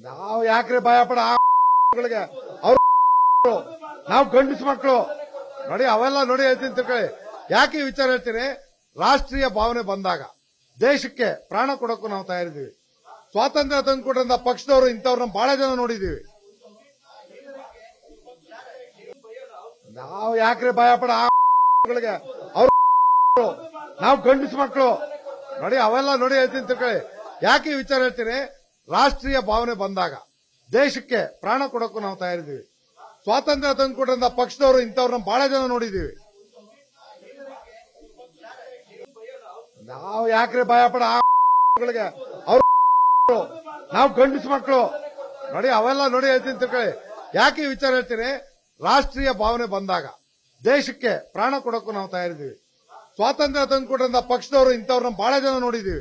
ನಾವು ಯಾಕ್ರಿ ಭಯ ಪಡ ಗಳಿಗೆ ಅವ್ರು ನಾವು ಗಂಡಸ ಮಕ್ಕಳು ನೋಡಿ ಅವೆಲ್ಲ ನೋಡಿ ಹೇಳ್ತೀನಿ ತಿಳ್ಕೊಳ್ಳಿ ಯಾಕೆ ಈ ವಿಚಾರ ಹೇಳ್ತೀನಿ ರಾಷ್ಟ್ರೀಯ ಭಾವನೆ ಬಂದಾಗ ದೇಶಕ್ಕೆ ಪ್ರಾಣ ಕೊಡಕ್ಕೂ ನಾವು ತಯಾರಿದ್ದೀವಿ ಸ್ವಾತಂತ್ರ್ಯ ತಂದುಕೊಟ್ಟಂತ ಪಕ್ಷದವರು ಇಂಥವ್ರನ್ನ ಬಹಳ ಜನ ನೋಡಿದೀವಿ ನಾವು ಯಾಕ್ರಿ ಭಯ ಪಡ ಗಳಿಗೆ ಅವ್ರು ನಾವು ಗಂಡಸ ಮಕ್ಕಳು ನೋಡಿ ಅವೆಲ್ಲ ನೋಡಿ ಹೇಳ್ತೀನಿ ತಿಳ್ಕೊಳ್ಳಿ ಯಾಕೆ ಈ ವಿಚಾರ ಹೇಳ್ತೀನಿ ರಾಷ್ಟ್ರೀಯ ಭಾವನೆ ಬಂದಾಗ ದೇಶಕ್ಕೆ ಪ್ರಾಣ ಕೊಡಕ್ಕೂ ನಾವು ತಯಾರಿದ್ದೀವಿ ಸ್ವಾತಂತ್ರ್ಯ ತಂದುಕೊಟ್ಟಂತ ಪಕ್ಷದವರು ಇಂಥವ್ರನ್ನ ಬಹಳ ಜನ ನೋಡಿದೀವಿ ನಾವು ಯಾಕ್ರಿ ಭಯ ಪಡ ಗಳಿಗೆ ಅವ್ರು ನಾವು ಗಂಡಸ ಮಕ್ಕಳು ನೋಡಿ ಅವೆಲ್ಲ ನೋಡಿ ಹೇಳ್ತೀನಿ ತಿಳ್ಕೊಳ್ಳಿ ಯಾಕೆ ಈ ವಿಚಾರ ಹೇಳ್ತೀನಿ ರಾಷ್ಟ್ರೀಯ ಭಾವನೆ ಬಂದಾಗ ದೇಶಕ್ಕೆ ಪ್ರಾಣ ಕೊಡಕ್ಕೂ ನಾವು ತಯಾರಿದ್ದೀವಿ ಸ್ವಾತಂತ್ರ್ಯ ತಂದುಕೊಟ್ಟಂತ ಪಕ್ಷದವರು ಇಂಥವ್ರನ್ನ ಬಹಳ ಜನ ನೋಡಿದೀವಿ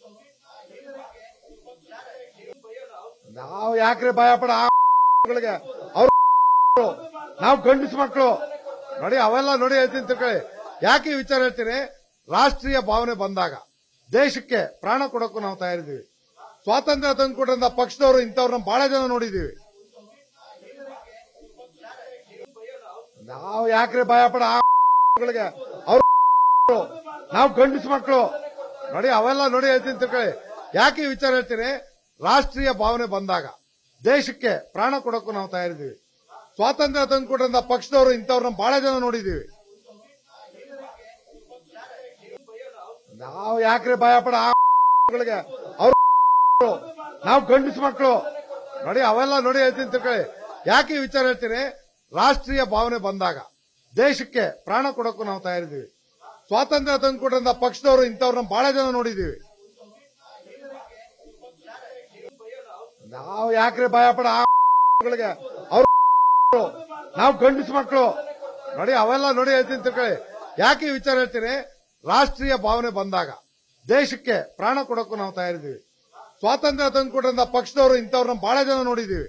ನಾವು ಯಾಕ್ರಿ ಭಯ ಪಡ ಗಳಿಗೆ ಅವ್ರು ನಾವು ಗಂಡಸ ಮಕ್ಕಳು ನೋಡಿ ಅವೆಲ್ಲ ನೋಡಿ ಹೇಳ್ತೀನಿ ತಿಳ್ಕೊಳ್ಳಿ ಯಾಕೆ ಈ ವಿಚಾರ ಹೇಳ್ತೀನಿ ರಾಷ್ಟ್ರೀಯ ಭಾವನೆ ಬಂದಾಗ ದೇಶಕ್ಕೆ ಪ್ರಾಣ ಕೊಡಕ್ಕೂ ನಾವು ತಯಾರಿದ್ದೀವಿ ಸ್ವಾತಂತ್ರ್ಯ ತಂದುಕೊಟ್ಟಂತ ಪಕ್ಷದವರು ಇಂಥವ್ರನ್ನ ಬಹಳ ಜನ ನೋಡಿದೀವಿ ನಾವು ಯಾಕ್ರಿ ಭಯ ಪಡ ಗಳಿಗೆ ಅವ್ರು ನಾವು ಗಂಡಸ ಮಕ್ಕಳು ನೋಡಿ ಅವೆಲ್ಲ ನೋಡಿ ಹೇಳ್ತೀನಿ ತಿಳ್ಕೊಳ್ಳಿ ಯಾಕೆ ಈ ವಿಚಾರ ಹೇಳ್ತೀನಿ ರಾಷ್ಟ್ರೀಯ ಭಾವನೆ ಬಂದಾಗ ದೇಶಕ್ಕೆ ಪ್ರಾಣ ಕೊಡಕ್ಕೂ ನಾವು ತಯಾರಿದ್ದೀವಿ ಸ್ವಾತಂತ್ರ್ಯ ತಂದುಕೊಟ್ಟಂತ ಪಕ್ಷದವರು ಇಂಥವ್ರನ್ನ ಬಹಳ ಜನ ನೋಡಿದೀವಿ ನಾವು ಯಾಕ್ರಿ ಭಯ ಪಡ ಗಳಿಗೆ ಅವ್ರು ನಾವು ಗಂಡಸ ಮಕ್ಕಳು ನೋಡಿ ಅವೆಲ್ಲ ನೋಡಿ ಹೇಳ್ತೀನಿ ತಿಳ್ಕೊಳ್ಳಿ ಯಾಕೆ ಈ ವಿಚಾರ ಹೇಳ್ತೀನಿ ರಾಷ್ಟ್ರೀಯ ಭಾವನೆ ಬಂದಾಗ ದೇಶಕ್ಕೆ ಪ್ರಾಣ ಕೊಡಕ್ಕೂ ನಾವು ತಯಾರಿದ್ದೀವಿ ಸ್ವಾತಂತ್ರ್ಯ ತಂದುಕೊಟ್ಟಂತ ಪಕ್ಷದವರು ಇಂಥವ್ರನ್ನ ಬಹಳ ಜನ ನೋಡಿದೀವಿ ನಾವು ಯಾಕ್ರಿ ಭಯ ಪಡ ಗಳಿಗೆ ಅವ್ರು ನಾವು ಗಂಡಸ ಮಕ್ಕಳು ನೋಡಿ ಅವೆಲ್ಲ ನೋಡಿ ಹೇಳ್ತೀನಿ ತಿಳ್ಕೊಳ್ಳಿ ಯಾಕೆ ಈ ವಿಚಾರ ಹೇಳ್ತೀನಿ ರಾಷ್ಟ್ರೀಯ ಭಾವನೆ ಬಂದಾಗ ದೇಶಕ್ಕೆ ಪ್ರಾಣ ಕೊಡಕ್ಕೂ ನಾವು ತಯಾರಿದ್ದೀವಿ ಸ್ವಾತಂತ್ರ್ಯ ತಂದುಕೊಟ್ಟಂತ ಪಕ್ಷದವರು ಇಂಥವ್ರನ್ನ ಬಹಳ ಜನ ನೋಡಿದೀವಿ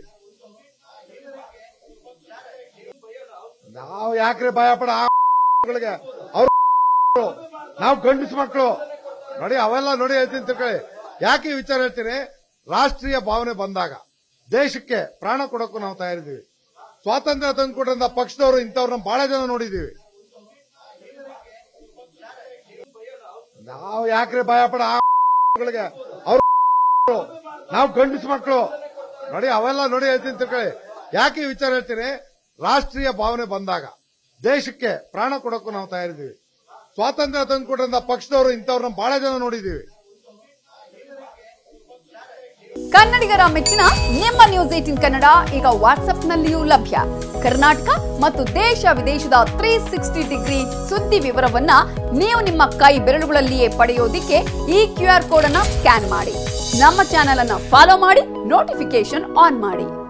ನಾವು ಯಾಕ್ರಿ ಭಯ ಪಡ ಗಳಿಗೆ ಅವ್ರು ನಾವು ಗಂಡಸ ಮಕ್ಕಳು ನೋಡಿ ಅವೆಲ್ಲ ನೋಡಿ ಹೇಳ್ತೀನಿ ತಿಳ್ಕೊಳ್ಳಿ ಯಾಕೆ ಈ ವಿಚಾರ ಹೇಳ್ತೀನಿ ರಾಷ್ಟ್ರೀಯ ಭಾವನೆ ಬಂದಾಗ ದೇಶಕ್ಕೆ ಪ್ರಾಣ ಕೊಡಕ್ಕೂ ನಾವು ತಯಾರಿದ್ದೀವಿ ಸ್ವಾತಂತ್ರ್ಯ ತಂದುಕೊಟ್ಟಂತ ಪಕ್ಷದವರು ಇಂಥವ್ರನ್ನ ಬಹಳ ಜನ ನೋಡಿದೀವಿ ನಾವು ಯಾಕ್ರಿ ಭಯ ಪಡ ಗಳಿಗೆ ಅವ್ರು ನಾವು ಗಂಡಸ ಮಕ್ಕಳು ನೋಡಿ ಅವೆಲ್ಲ ನೋಡಿ ಹೇಳ್ತೀನಿ ತಿಳ್ಕೊಳ್ಳಿ ಯಾಕೆ ಈ ವಿಚಾರ ಹೇಳ್ತೀನಿ ರಾಷ್ಟ್ರೀಯ ಭಾವನೆ ಬಂದಾಗ ದೇಶಕ್ಕೆ ಪ್ರಾಣ ಕೊಡಕ್ಕೂ ನಾವು ತಯಾರಿದ್ದೀವಿ ಸ್ವಾತಂತ್ರ್ಯ ತಂದುಕೊಟ್ಟಂತ ಪಕ್ಷದವರು ಇಂಥವ್ರನ್ನ ಬಹಳ ಜನ ನೋಡಿದೀವಿ ಕನ್ನಡಿಗರ ಮೆಚ್ಚಿನ ನಿಮ್ಮ ನ್ಯೂಸ್ ಏಟಿನ್ ಕನ್ನಡ ಈಗ ವಾಟ್ಸ್ಆಪ್ನಲ್ಲಿಯೂ ಲಭ್ಯ ಕರ್ನಾಟಕ ಮತ್ತು ದೇಶ ವಿದೇಶದ ತ್ರೀ ಸಿಕ್ಸ್ಟಿ ಡಿಗ್ರಿ ಸುದ್ದಿ ವಿವರವನ್ನ ನೀವು ನಿಮ್ಮ ಕೈ ಬೆರಳುಗಳಲ್ಲಿಯೇ ಪಡೆಯೋದಿಕ್ಕೆ ಈ ಕ್ಯೂ ಆರ್ ಕೋಡ್ ಅನ್ನ ಸ್ಕ್ಯಾನ್ ಮಾಡಿ ನಮ್ಮ ಚಾನೆಲ್ ಅನ್ನ ಫಾಲೋ ಮಾಡಿ ನೋಟಿಫಿಕೇಶನ್ ಆನ್ ಮಾಡಿ